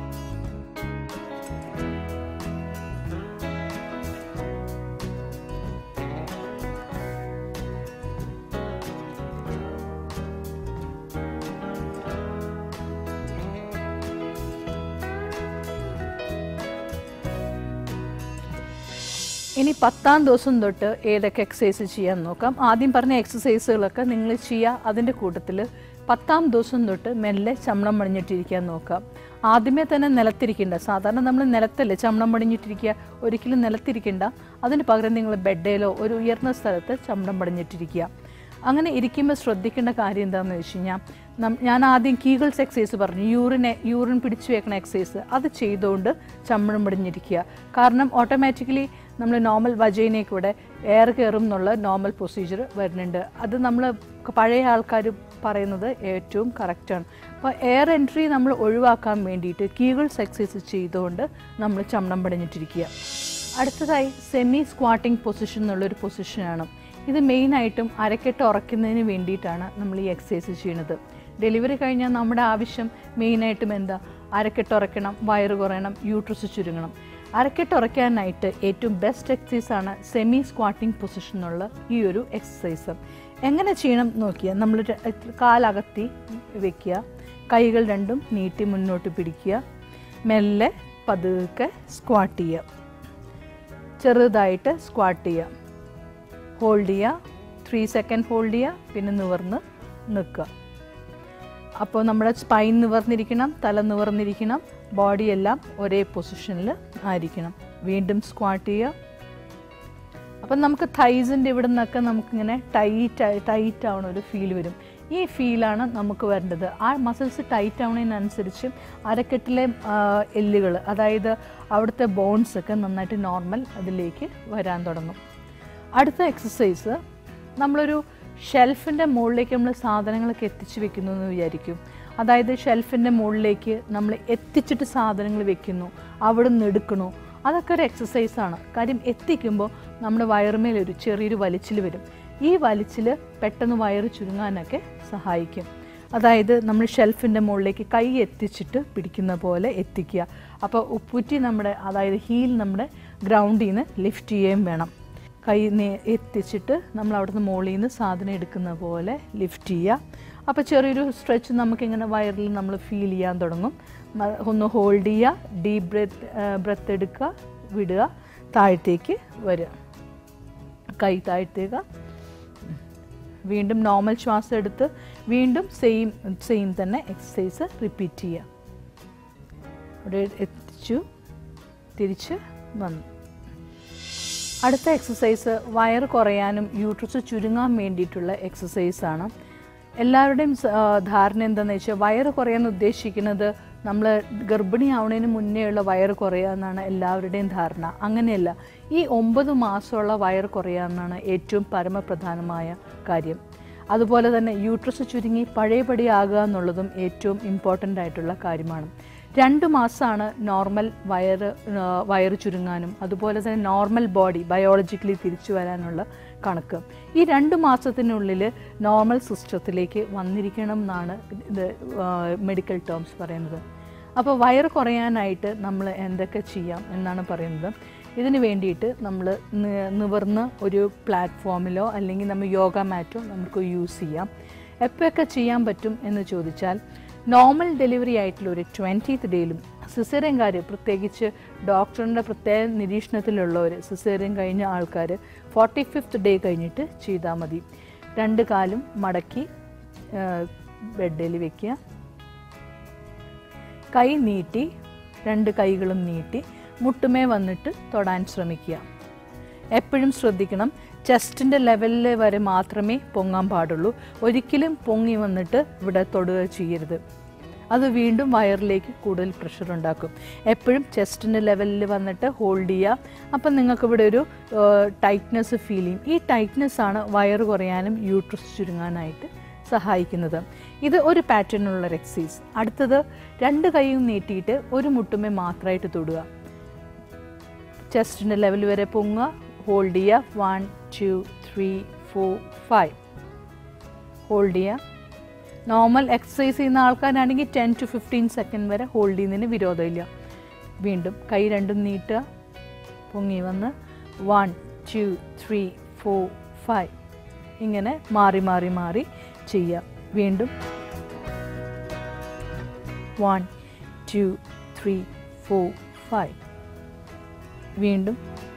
ഇനി പത്താം ദിവസം തൊട്ട് ഏതൊക്കെ എക്സസൈസ് ചെയ്യാൻ നോക്കാം ആദ്യം പറഞ്ഞ എക്സസൈസുകളൊക്കെ നിങ്ങൾ ചെയ്യുക അതിൻ്റെ കൂട്ടത്തിൽ പത്താം ദിവസം തൊട്ട് മെല്ലെ ചമ്മണം പണിഞ്ഞിട്ടിരിക്കാൻ നോക്കാം ആദ്യമേ തന്നെ നിലത്തിരിക്കേണ്ട സാധാരണ നമ്മൾ നിലത്തല്ലേ ചമ്മണം പണിഞ്ഞിട്ടിരിക്കുക ഒരിക്കലും നിലത്തിരിക്കേണ്ട അതിന് പകരം നിങ്ങൾ ബെഡേലോ ഒരു ഉയർന്ന സ്ഥലത്ത് ചമ്മണം പണിഞ്ഞിട്ടിരിക്കുക അങ്ങനെ ഇരിക്കുമ്പോൾ ശ്രദ്ധിക്കേണ്ട കാര്യം എന്താണെന്ന് വെച്ച് കഴിഞ്ഞാൽ നം- ഞാൻ ആദ്യം കീഗിൾസ് എക്സസൈസ് പറഞ്ഞു യൂറിനെ യൂറിൻ പിടിച്ചു വെക്കണ എക്സസൈസ് അത് ചെയ്തുകൊണ്ട് ചമ്മണം പിടിഞ്ഞിരിക്കുക കാരണം ഓട്ടോമാറ്റിക്കലി നമ്മൾ നോർമൽ വജൈനെ കൂടെ എയർ കയറും എന്നുള്ള നോർമൽ പ്രൊസീജിയർ വരുന്നുണ്ട് അത് നമ്മൾ പഴയ ആൾക്കാർ പറയുന്നത് ഏറ്റവും കറക്റ്റാണ് അപ്പോൾ എയർ എൻട്രി നമ്മൾ ഒഴിവാക്കാൻ വേണ്ടിയിട്ട് കീഗിൾസ് എക്സസൈസ് ചെയ്തുകൊണ്ട് നമ്മൾ ചമ്മണം പടിഞ്ഞിട്ടിരിക്കുക അടുത്തതായി സെമി സ്ക്വാട്ടിംഗ് പൊസിഷൻ എന്നുള്ളൊരു പൊസിഷനാണ് ഇത് മെയിനായിട്ടും അരക്കെട്ട് ഉറയ്ക്കുന്നതിന് വേണ്ടിയിട്ടാണ് നമ്മൾ ഈ എക്സസൈസ് ചെയ്യുന്നത് ഡെലിവറി കഴിഞ്ഞാൽ നമ്മുടെ ആവശ്യം മെയിനായിട്ടും എന്താ അരക്കെട്ട് ഉറയ്ക്കണം വയറ് കുറയണം യൂട്രസ് ചുരുങ്ങണം അരക്കെട്ട് ഉറയ്ക്കാനായിട്ട് ഏറ്റവും ബെസ്റ്റ് എക്സസൈസ് ആണ് സെമി സ്ക്വാട്ടിംഗ് പൊസിഷനുള്ള ഈ ഒരു എക്സസൈസ് എങ്ങനെ ചെയ്യണം നോക്കിയാൽ നമ്മൾ ര- കാലകത്തി വെക്കുക കൈകൾ രണ്ടും നീട്ടി മുന്നോട്ട് പിടിക്കുക മെല്ലെ പതുക്കെ സ്ക്വാട്ട് ചെയ്യുക ചെറുതായിട്ട് സ്ക്വാട്ട് ചെയ്യുക ഹോൾഡ് ചെയ്യുക ത്രീ സെക്കൻഡ് ഹോൾഡ് ചെയ്യുക പിന്നെ നിവർന്ന് നിൽക്കുക അപ്പോൾ നമ്മുടെ സ്പൈൻ നിവർന്നിരിക്കണം തല നിവർന്നിരിക്കണം ബോഡി എല്ലാം ഒരേ പൊസിഷനിൽ ആയിരിക്കണം വീണ്ടും സ്ക്വാട്ട് ചെയ്യുക അപ്പം നമുക്ക് തൈസിൻ്റെ ഇവിടെ നിന്നൊക്കെ നമുക്കിങ്ങനെ ടൈറ്റ് ടൈറ്റ് ആവണ ഒരു ഫീൽ വരും ഈ ഫീലാണ് നമുക്ക് വരേണ്ടത് ആ മസിൽസ് ടൈറ്റ് ആവുന്നതിനനുസരിച്ച് അരക്കെട്ടിലെ എല്ലുകൾ അതായത് അവിടുത്തെ ബോൺസ് ഒക്കെ നന്നായിട്ട് നോർമൽ അതിലേക്ക് വരാൻ തുടങ്ങും അടുത്ത എക്സസൈസ് നമ്മളൊരു ഷെൽഫിൻ്റെ മുകളിലേക്ക് നമ്മൾ സാധനങ്ങളൊക്കെ എത്തിച്ച് വെക്കുന്നു എന്ന് വിചാരിക്കും അതായത് ഷെൽഫിൻ്റെ മുകളിലേക്ക് നമ്മൾ എത്തിച്ചിട്ട് സാധനങ്ങൾ വെക്കുന്നു അവിടെ നിന്ന് എടുക്കണു അതൊക്കെ ഒരു എക്സസൈസാണ് കാര്യം എത്തിക്കുമ്പോൾ നമ്മുടെ വയറുമേൽ ഒരു ചെറിയൊരു വലിച്ചിൽ വരും ഈ വലിച്ചിൽ പെട്ടെന്ന് വയറ് ചുരുങ്ങാനൊക്കെ സഹായിക്കും അതായത് നമ്മൾ ഷെൽഫിൻ്റെ മുകളിലേക്ക് കൈ എത്തിച്ചിട്ട് പിടിക്കുന്ന പോലെ എത്തിക്കുക അപ്പോൾ ഉപ്പുറ്റി നമ്മുടെ അതായത് ഹീൽ നമ്മുടെ ഗ്രൗണ്ടിൽ നിന്ന് ലിഫ്റ്റ് ചെയ്യുകയും വേണം കൈ നേ- എത്തിച്ചിട്ട് നമ്മൾ അവിടുന്ന് മുകളിൽ നിന്ന് സാധനം എടുക്കുന്ന പോലെ ലിഫ്റ്റ് ചെയ്യുക അപ്പോൾ ചെറിയൊരു സ്ട്രെച്ച് നമുക്കിങ്ങനെ വയറിൽ നമ്മൾ ഫീൽ ചെയ്യാൻ തുടങ്ങും മ- ഒന്ന് ഹോൾഡ് ചെയ്യുക ഡീപ്പ് ബ്രെത്ത് ബ്രെത്ത് എടുക്കുക വിടുക താഴത്തേക്ക് വരിക കൈ താഴ്ത്തുക വീണ്ടും നോർമൽ ശ്വാസം എടുത്ത് വീണ്ടും സെയിം സെയിം തന്നെ എക്സസൈസ് റിപ്പീറ്റ് ചെയ്യുക ഇവിടെ എത്തിച്ചു തിരിച്ച് വന്നു അടുത്ത എക്സസൈസ് വയറ് കുറയാനും യൂട്രസ് ചുരുങ്ങാൻ വേണ്ടിയിട്ടുള്ള എക്സസൈസാണ് എല്ലാവരുടെയും സ- ആ, ധാരണ എന്താണെന്ന് വെച്ചാൽ വയറ് കുറയാൻ ഉദ്ദേശിക്കുന്നത് നമ്മൾ ഗർഭിണിയാവുന്നതിന് മുന്നേ ഉള്ള വയറ് കുറയുക എന്നാണ് എല്ലാവരുടെയും ധാരണ അങ്ങനെയല്ല ഈ ഒമ്പത് മാസമുള്ള വയറ് കുറയുക എന്നാണ് ഏറ്റവും പരമപ്രധാനമായ കാര്യം അതുപോലെ തന്നെ യൂട്രസ് ചുരുങ്ങി പഴയപടി ആകുക എന്നുള്ളതും ഏറ്റവും ഇമ്പോർട്ടൻ്റ് ആയിട്ടുള്ള കാര്യമാണ് രണ്ട് മാസമാണ് നോർമൽ വയറ് ആ, വയറ് ചുരുങ്ങാനും അതുപോലെ തന്നെ നോർമൽ ബോഡി ബയോളജിക്കലി തിരിച്ചു വരാനുള്ള കണക്ക് ഈ രണ്ട് മാസത്തിനുള്ളിൽ നോർമൽ സിസ്റ്റത്തിലേക്ക് വന്നിരിക്കണം എന്നാണ് ഇത് മെഡിക്കൽ ടേംസ് പറയുന്നത് അപ്പോൾ വയറ് കുറയാനായിട്ട് നമ്മൾ എന്തൊക്കെ ചെയ്യാം എന്നാണ് പറയുന്നത് ഇതിന് വേണ്ടിയിട്ട് നമ്മൾ നിവർന്ന് ഒരു പ്ലാറ്റ്ഫോമിലോ അല്ലെങ്കിൽ നമ്മൾ യോഗ മാറ്റോ നമുക്ക് യൂസ് ചെയ്യാം എപ്പോഴൊക്കെ ചെയ്യാൻ പറ്റും എന്ന് ചോദിച്ചാൽ നോർമൽ ഡെലിവറി ആയിട്ടുള്ള ഒരു ട്വൻറ്റീത്ത് ഡേയിലും സിസേറിയൻകാർ പ്രത്യേകിച്ച് ഡോക്ടറിൻ്റെ പ്രത്യേക നിരീക്ഷണത്തിലുള്ളവർ സിസേറിയൻ കഴിഞ്ഞ ആൾക്കാർ ഫോർട്ടി ഫിഫ്ത്ത് ഡേ കഴിഞ്ഞിട്ട് ചെയ്താൽ മതി രണ്ട് കാലും മടക്കി ബെഡിൽ വെക്കുക കൈ നീട്ടി രണ്ട് കൈകളും നീട്ടി മുട്ടുമേ വന്നിട്ട് തൊടാൻ ശ്രമിക്കുക എപ്പോഴും ശ്രദ്ധിക്കണം ചെസ്റ്റിൻ്റെ ലെവലിൽ വരെ മാത്രമേ പൊങ്ങാൻ പാടുള്ളൂ ഒരിക്കലും പൊങ്ങി വന്നിട്ട് ഇവിടെ തൊടുക ചെയ്യരുത് അത് വീണ്ടും വയറിലേക്ക് കൂടുതൽ പ്രഷർ ഉണ്ടാക്കും എപ്പോഴും ചെസ്റ്റിൻ്റെ ലെവലിൽ വന്നിട്ട് ഹോൾഡ് ചെയ്യുക അപ്പം നിങ്ങൾക്ക് ഇവിടെ ഒരു ടൈറ്റ്നെസ് ഫീൽ ചെയ്യും ഈ ടൈറ്റ്നെസ് ആണ് വയറ് കുറയാനും യൂട്രസ് ചുരുങ്ങാനായിട്ട് സഹായിക്കുന്നത് ഇത് ഒരു പാറ്റേണിലുള്ള എക്സസൈസ് അടുത്തത് രണ്ട് കൈയും നീട്ടിയിട്ട് ഒരു മുട്ടുമേ മാത്രമായിട്ട് തൊടുക ചെസ്റ്റിൻ്റെ ലെവൽ വരെ പൊങ്ങുക ഹോൾഡ് ചെയ്യുക one two three four five hold ചെയ്യുക നോർമൽ എക്സസൈസ് ചെയ്യുന്ന ആൾക്കാരാണെങ്കിൽ ടെൻ ടു ഫിഫ്റ്റീൻ സെക്കൻഡ് വരെ ഹോൾഡ് ചെയ്യുന്നതിന് വിരോധമില്ല വീണ്ടും കൈ രണ്ടും നീട്ടുക പൊങ്ങി വന്ന് one two three four five ഇങ്ങനെ മാറി മാറി മാറി ചെയ്യുക വീണ്ടും one two three four five വീണ്ടും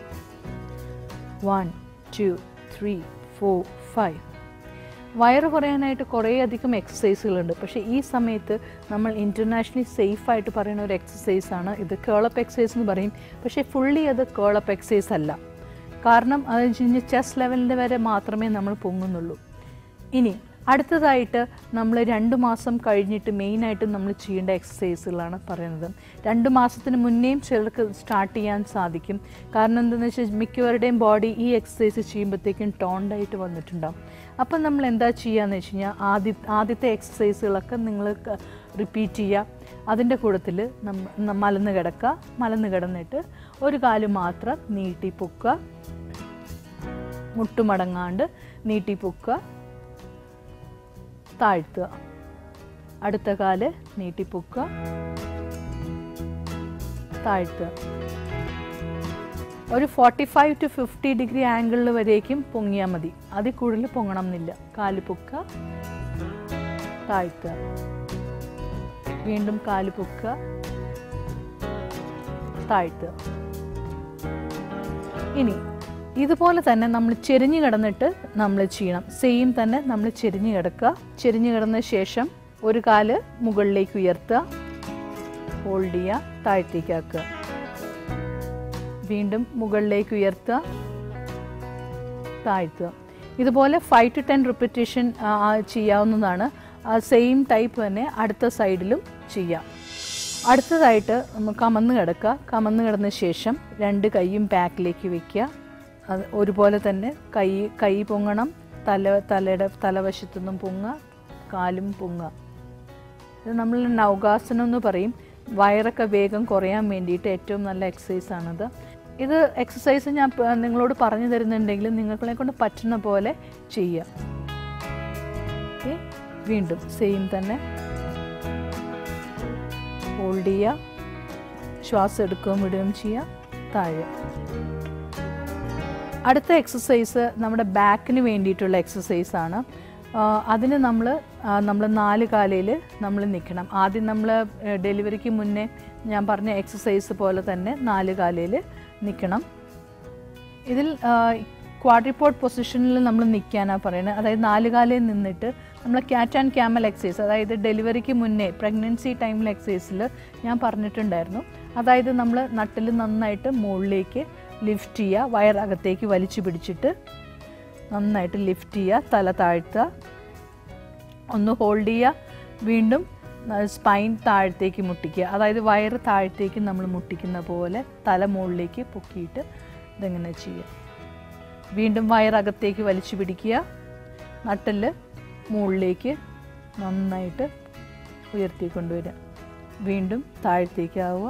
one two three four five വയറ് കുറയാനായിട്ട് കുറേയധികം എക്സസൈസുകളുണ്ട് പക്ഷേ ഈ സമയത്ത് നമ്മൾ ഇൻ്റർനാഷണലി സേഫായിട്ട് പറയുന്ന ഒരു എക്സസൈസാണ് ഇത് കേളപ്പ് എക്സസൈസ് എന്ന് പറയും പക്ഷേ ഫുള്ളി അത് കേളപ്പ് എക്സസൈസ് അല്ല കാരണം അത് വെച്ച് കഴിഞ്ഞാൽ ചെസ് ലെവലിൻ്റെ വരെ മാത്രമേ നമ്മൾ പൊങ്ങുന്നുള്ളൂ ഇനി അടുത്തതായിട്ട് നമ്മൾ രണ്ട് മാസം കഴിഞ്ഞിട്ട് മെയിനായിട്ട് നമ്മൾ ചെയ്യേണ്ട എക്സസൈസുകളാണ് പറയുന്നത് രണ്ട് മാസത്തിന് മുന്നേയും ചിലർക്ക് സ്റ്റാർട്ട് ചെയ്യാൻ സാധിക്കും കാരണം എന്താണെന്ന് വെച്ചാൽ മിക്കവരുടെയും ബോഡി ഈ എക്സസൈസ് ചെയ്യുമ്പോഴത്തേക്കും ടോണ്ടായിട്ട് വന്നിട്ടുണ്ടാവും അപ്പം നമ്മൾ എന്താ ചെയ്യുകയെന്ന് വെച്ച് കഴിഞ്ഞാൽ ആദ്യ ആദ്യത്തെ എക്സസൈസുകളൊക്കെ നിങ്ങൾ റിപ്പീറ്റ് ചെയ്യുക അതിൻ്റെ കൂട്ടത്തിൽ നമ്മ മലന്ന് കിടക്കുക മലന്ന് കിടന്നിട്ട് ഒരു കാല് മാത്രം നീട്ടി പൊക്കുക മുട്ടുമടങ്ങാണ്ട് നീട്ടി പൊക്കുക താഴ്ത്തുക അടുത്ത കാല് നീട്ടി പൊക്കുക താഴ്ത്തുക ഒരു forty five to fifty degree ആംഗിളിൽ വരേക്കും പൊങ്ങിയാൽ മതി അതിൽ കൂടുതൽ പൊങ്ങണം എന്നില്ല കാല് പൊക്കുക താഴ്ത്തുക വീണ്ടും കാല് പൊക്കുക താഴ്ത്തുക ഇനി ഇതുപോലെ തന്നെ നമ്മൾ ചെരിഞ്ഞ് കിടന്നിട്ട് നമ്മൾ ചെയ്യണം സെയിം തന്നെ നമ്മൾ ചെരിഞ്ഞ് കിടക്കുക ചെരിഞ്ഞ് കിടന്ന ശേഷം ഒരു കാല് മുകളിലേക്ക് ഉയർത്തുക ഹോൾഡ് ചെയ്യുക താഴ്ത്തേക്ക് ആക്കുക വീണ്ടും മുകളിലേക്ക് ഉയർത്തുക താഴ്ത്തുക ഇതുപോലെ ഫൈവ് ടു ടെൻ റിപ്പറ്റേഷൻ ചെയ്യാവുന്നതാണ് സെയിം ടൈപ്പ് തന്നെ അടുത്ത സൈഡിലും ചെയ്യാം അടുത്തതായിട്ട് നമ്മൾ കമന്ന് കിടക്കുക കമന്ന് കിടന്ന ശേഷം രണ്ട് കൈയും ബാക്കിലേക്ക് വെക്കുക അത് ഒരുപോലെ തന്നെ കൈ കൈ പൊങ്ങണം തല തലയുടെ തലവശത്തു നിന്നും പൊങ്ങുക കാലും പൊങ്ങുക ഇത് നമ്മൾ നൗകാസനം എന്ന് പറയും വയറൊക്കെ വേഗം കുറയാൻ വേണ്ടിയിട്ട് ഏറ്റവും നല്ല എക്സസൈസ് ആണിത് ഇത് എക്സസൈസ് ഞാൻ പ- നിങ്ങളോട് പറഞ്ഞു തരുന്നുണ്ടെങ്കിൽ നിങ്ങളെ കൊണ്ട് പറ്റുന്ന പോലെ ചെയ്യുക ഓക്കെ വീണ്ടും സെയിം തന്നെ ഹോൾഡ് ചെയ്യുക ശ്വാസം എടുക്കുകയും വിടുകയും ചെയ്യുക താഴെ അടുത്ത എക്സസൈസ് നമ്മുടെ ബാക്കിന് വേണ്ടിയിട്ടുള്ള എക്സസൈസ് ആണ് ആ, അതിന് നമ്മൾ നമ്മൾ നാല് കാലയിൽ നമ്മൾ നിൽക്കണം ആദ്യം നമ്മൾ ഡെലിവറിക്ക് മുന്നേ ഞാൻ പറഞ്ഞ എക്സസൈസ് പോലെ തന്നെ നാല് കാലയിൽ നിൽക്കണം ഇതിൽ ക്വാഡ്രിപ്പോർട്ട് പൊസിഷനിൽ നമ്മൾ നിൽക്കാനാണ് പറയുന്നത് അതായത് നാല് കാലയിൽ നിന്നിട്ട് നമ്മൾ ക്യാറ്റ് ആൻഡ് ക്യാമൽ എക്സസൈസ് അതായത് ഡെലിവറിക്ക് മുന്നേ പ്രഗ്നൻസി ടൈമിൽ എക്സസൈസിൽ ഞാൻ പറഞ്ഞിട്ടുണ്ടായിരുന്നു അതായത് നമ്മൾ നട്ടിൽ നന്നായിട്ട് മുകളിലേക്ക് ലിഫ്റ്റ് ചെയ്യുക വയറകത്തേക്ക് വലിച്ചു പിടിച്ചിട്ട് നന്നായിട്ട് ലിഫ്റ്റ് ചെയ്യുക തല താഴ്ത്തുക ഒന്ന് ഹോൾഡ് ചെയ്യുക വീണ്ടും സ്പൈൻ താഴത്തേക്ക് മുട്ടിക്കുക അതായത് വയറ് താഴത്തേക്ക് നമ്മൾ മുട്ടിക്കുന്ന പോലെ തല മുകളിലേക്ക് പൊക്കിയിട്ട് ഇതെങ്ങനെ ചെയ്യുക വീണ്ടും വയറകത്തേക്ക് വലിച്ചു പിടിക്കുക നട്ടല് മുകളിലേക്ക് നന്നായിട്ട് ഉയർത്തി കൊണ്ടുവരിക വീണ്ടും താഴത്തേക്ക് ആവുക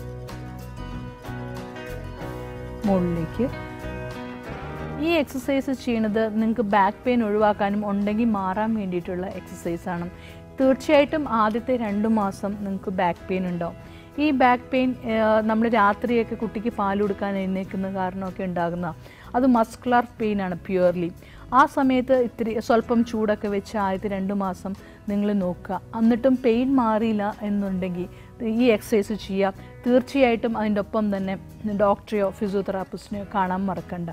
മുകളിലേക്ക് ഈ എക്സസൈസ് ചെയ്യണത് നിങ്ങൾക്ക് ബാക്ക് പെയിൻ ഒഴിവാക്കാനും ഉണ്ടെങ്കിൽ മാറാൻ വേണ്ടിയിട്ടുള്ള എക്സസൈസ് ആണ് തീർച്ചയായിട്ടും ആദ്യത്തെ രണ്ട് മാസം നിങ്ങൾക്ക് ബാക്ക് പെയിൻ ഉണ്ടാവും ഈ ബാക്ക് പെയിൻ നമ്മൾ രാത്രിയൊക്കെ കുട്ടിക്ക് പാൽ കൊടുക്കാൻ എഴുന്നേക്കുന്ന കാരണമൊക്കെ ഉണ്ടാകുന്ന അത് മസ്കുലർ പെയിൻ ആണ് പ്യുവർലി ആ സമയത്ത് ഇത്തിരി സ്വല്പം ചൂടൊക്കെ വെച്ച് ആദ്യത്തെ രണ്ട് മാസം നിങ്ങൾ നോക്കുക എന്നിട്ടും പെയിൻ മാറിയില്ല എന്നുണ്ടെങ്കിൽ ഈ എക്സസൈസ് ചെയ്യാം തീർച്ചയായിട്ടും അതിൻ്റെ ഒപ്പം തന്നെ ഡോക്ടറെയോ ഫിസിയോതെറാപ്പിസ്റ്റിനെയോ കാണാൻ മറക്കണ്ട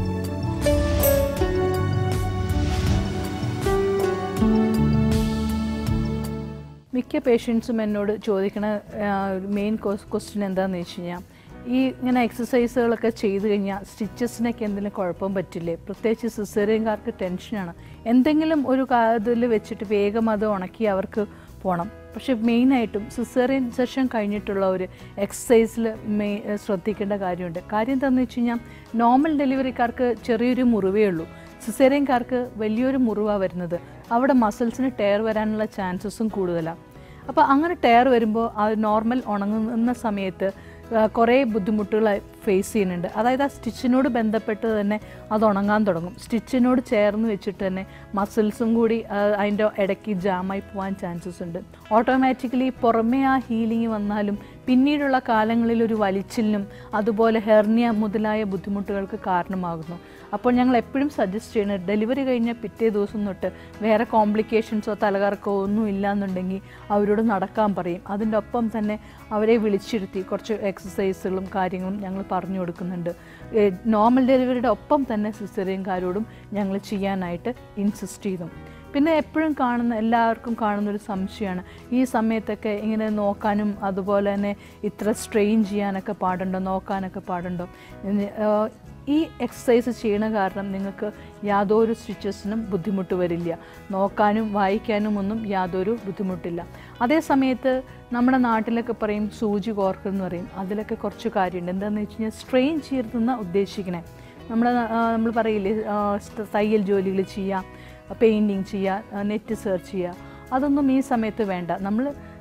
മിക്ക പേഷ്യൻസും എന്നോട് ചോദിക്കണ മെയിൻ ക്വസ്റ്റ്യൻ എന്താണെന്ന് വെച്ച് കഴിഞ്ഞാൽ ഈ ഇങ്ങനെ എക്സസൈസുകളൊക്കെ ചെയ്തു കഴിഞ്ഞാൽ സ്റ്റിച്ചസിനൊക്കെ എന്തെങ്കിലും കുഴപ്പം പറ്റില്ലേ പ്രത്യേകിച്ച് സിസേറിയൻകാർക്ക് ടെൻഷനാണ് എന്തെങ്കിലും ഒരു ഇതിൽ വെച്ചിട്ട് വേഗം അത് ഉണക്കി അവർക്ക് പോകണം പക്ഷെ മെയിനായിട്ടും സിസേറിയൻ സെഷൻ കഴിഞ്ഞിട്ടുള്ള ഒരു എക്സസൈസിൽ മെയ് ശ്രദ്ധിക്കേണ്ട കാര്യമുണ്ട് കാര്യം എന്താണെന്ന് വെച്ച് കഴിഞ്ഞാൽ നോർമൽ ഡെലിവറിക്കാർക്ക് ചെറിയൊരു മുറിവേ ഉള്ളൂ സിസേറിയൻകാർക്ക് വലിയൊരു മുറിവാണ് വരുന്നത് അവിടെ മസിൽസിന് ടയർ വരാനുള്ള ചാൻസസും കൂടുതലാണ് അപ്പോൾ അങ്ങനെ ടയർ വരുമ്പോൾ ആ നോർമൽ ഉണങ്ങുന്ന സമയത്ത് ആ, കുറേ ബുദ്ധിമുട്ടുകൾ ഫേസ് ചെയ്യുന്നുണ്ട് അതായത് ആ സ്റ്റിച്ചിനോട് ബന്ധപ്പെട്ട് തന്നെ അത് ഉണങ്ങാൻ തുടങ്ങും സ്റ്റിച്ചിനോട് ചേർന്ന് വെച്ചിട്ട് തന്നെ മസിൽസും കൂടി ആ, അതിൻ്റെ ഇടയ്ക്ക് ജാമായി പോകാൻ ചാൻസസ് ഉണ്ട് ഓട്ടോമാറ്റിക്കലി പുറമേ ആ ഹീലിംഗ് വന്നാലും പിന്നീടുള്ള കാലങ്ങളിൽ ഒരു വലിച്ചിലിനും അതുപോലെ ഹെർണിയ മുതലായ ബുദ്ധിമുട്ടുകൾക്ക് കാരണമാകുന്നു അപ്പോൾ ഞങ്ങൾ എപ്പോഴും സജസ്റ്റ് ചെയ്യുന്നത് ഡെലിവറി കഴിഞ്ഞ പിറ്റേ ദിവസം തൊട്ട് വേറെ കോംപ്ലിക്കേഷൻസോ തലകറക്കോ ഒന്നും ഇല്ലാന്നുണ്ടെങ്കിൽ അവരോട് നടക്കാൻ പറയും അതിൻ്റെ ഒപ്പം തന്നെ അവരെ വിളിച്ചിരുത്തി കുറച്ച് എക്സസൈസുകളും കാര്യങ്ങളും ഞങ്ങൾ പറഞ്ഞു കൊടുക്കുന്നുണ്ട് നോർമൽ ഡെലിവറിയുടെ ഒപ്പം തന്നെ സിസേറിയൻകാരോടും ഞങ്ങൾ ചെയ്യാനായിട്ട് ഇൻസിസ്റ്റ് ചെയ്തു പിന്നെ എപ്പോഴും കാണുന്ന എല്ലാവർക്കും കാണുന്ന ഒരു സംശയമാണ് ഈ സമയത്തൊക്കെ ഇങ്ങനെ നോക്കാനും അതുപോലെ തന്നെ ഇത്ര സ്ട്രെയിൻ ചെയ്യാനൊക്കെ പാടുണ്ടോ നോക്കാനൊക്കെ പാടുണ്ടോ എന്ന്, ആഹ്, ഈ എക്സസൈസ് ചെയ്യണ കാരണം നിങ്ങൾക്ക് യാതൊരു സ്റ്റിച്ചസിനും ബുദ്ധിമുട്ട് വരില്ല നോക്കാനും വായിക്കാനും ഒന്നും യാതൊരു ബുദ്ധിമുട്ടില്ല അതേ സമയത്ത് നമ്മുടെ നാട്ടിലൊക്കെ പറയും സൂചി കോർക്കെന്ന് പറയും അതിലൊക്കെ കുറച്ച് കാര്യമുണ്ട് എന്താണെന്ന് വെച്ച് കഴിഞ്ഞാൽ സ്ട്രെയിൻ ചെയ്തെന്ന ഉദ്ദേശിക്കണേ നമ്മൾ നമ്മൾ പറയില്ലേ ആ, സ് തയ്യൽ ജോലികൾ ചെയ്യുക പെയിൻറ്റിങ് ചെയ്യുക നെറ്റ് സെർച്ച് ചെയ്യുക അതൊന്നും ഈ സമയത്ത് വേണ്ട നമ്മൾ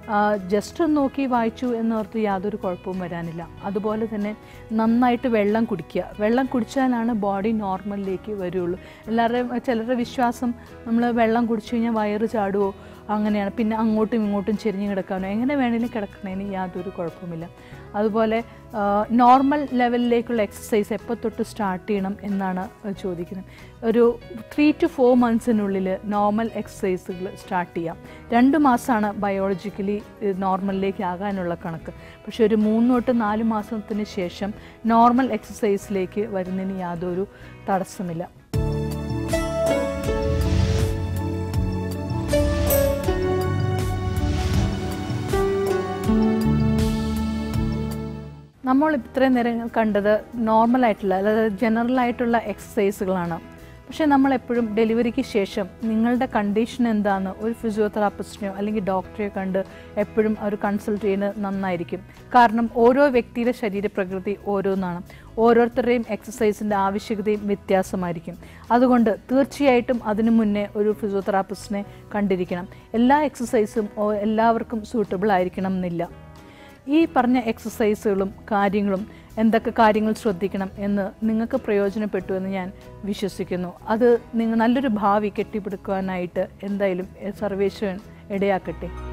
ജസ്റ്റ് ഒന്ന് നോക്കി വായിച്ചു എന്നോർത്ത് യാതൊരു കുഴപ്പവും വരാനില്ല അതുപോലെ തന്നെ നന്നായിട്ട് വെള്ളം കുടിക്കുക വെള്ളം കുടിച്ചാലാണ് ബോഡി നോർമലിലേക്ക് വരുള്ളൂ എല്ലാവരുടെയും ചിലരുടെ വിശ്വാസം നമ്മൾ വെള്ളം കുടിച്ചു കഴിഞ്ഞാൽ വയറ് ചാടുമോ അങ്ങനെയാണ് പിന്നെ അങ്ങോട്ടും ഇങ്ങോട്ടും ചെരിഞ്ഞ് കിടക്കാനോ എങ്ങനെ വേണമെങ്കിലും കിടക്കണതിന് യാതൊരു കുഴപ്പമില്ല അതുപോലെ നോർമൽ ലെവലിലേക്കുള്ള എക്സസൈസ് എപ്പോൾ തൊട്ട് സ്റ്റാർട്ട് ചെയ്യണം എന്നാണ് ചോദിക്കുന്നത് ഒരു ത്രീ ടു ഫോർ മന്ത്സിനുള്ളിൽ നോർമൽ എക്സസൈസുകൾ സ്റ്റാർട്ട് ചെയ്യാം രണ്ട് മാസമാണ് ബയോളജിക്കലി നോർമലിലേക്ക് ആകാനുള്ള കണക്ക് പക്ഷെ ഒരു മൂന്ന് തൊട്ട് നാല് മാസത്തിന് ശേഷം നോർമൽ എക്സസൈസിലേക്ക് വരുന്നതിന് യാതൊരു തടസ്സമില്ല നമ്മൾ ഇത്രയും നേരം കണ്ടത് നോർമൽ ആയിട്ടുള്ള അതായത് ജനറൽ ആയിട്ടുള്ള എക്സസൈസുകളാണ് പക്ഷേ നമ്മൾ എപ്പോഴും ഡെലിവറിക്ക് ശേഷം നിങ്ങളുടെ കണ്ടീഷൻ എന്താണെന്ന് ഒരു ഫിസിയോതെറാപ്പിസ്റ്റിനെയോ അല്ലെങ്കിൽ ഡോക്ടറെയോ കണ്ട് എപ്പോഴും അവർ കൺസൾട്ട് ചെയ്യുന്നത് നന്നായിരിക്കും കാരണം ഓരോ വ്യക്തിയുടെ ശരീരപ്രകൃതി ഓരോന്നാണ് ഓരോരുത്തരുടെയും എക്സസൈസിൻ്റെ ആവശ്യകതയും വ്യത്യാസമായിരിക്കും അതുകൊണ്ട് തീർച്ചയായിട്ടും അതിനു മുന്നേ ഒരു ഫിസിയോതെറാപ്പിസ്റ്റിനെ കണ്ടിരിക്കണം എല്ലാ എക്സസൈസും ഓ- എല്ലാവർക്കും സൂട്ടബിൾ ആയിരിക്കണം എന്നില്ല ഈ പറഞ്ഞ എക്സസൈസുകളും കാര്യങ്ങളും എന്തൊക്കെ കാര്യങ്ങൾ ശ്രദ്ധിക്കണം എന്ന് നിങ്ങൾക്ക് പ്രയോജനപ്പെട്ടു എന്ന് ഞാൻ വിശ്വസിക്കുന്നു അത് നിങ്ങൾ നല്ലൊരു ഭാവി കെട്ടിപ്പടുക്കുവാനായിട്ട് എന്തായാലും സർവേശ്വരൻ ഇടയാക്കട്ടെ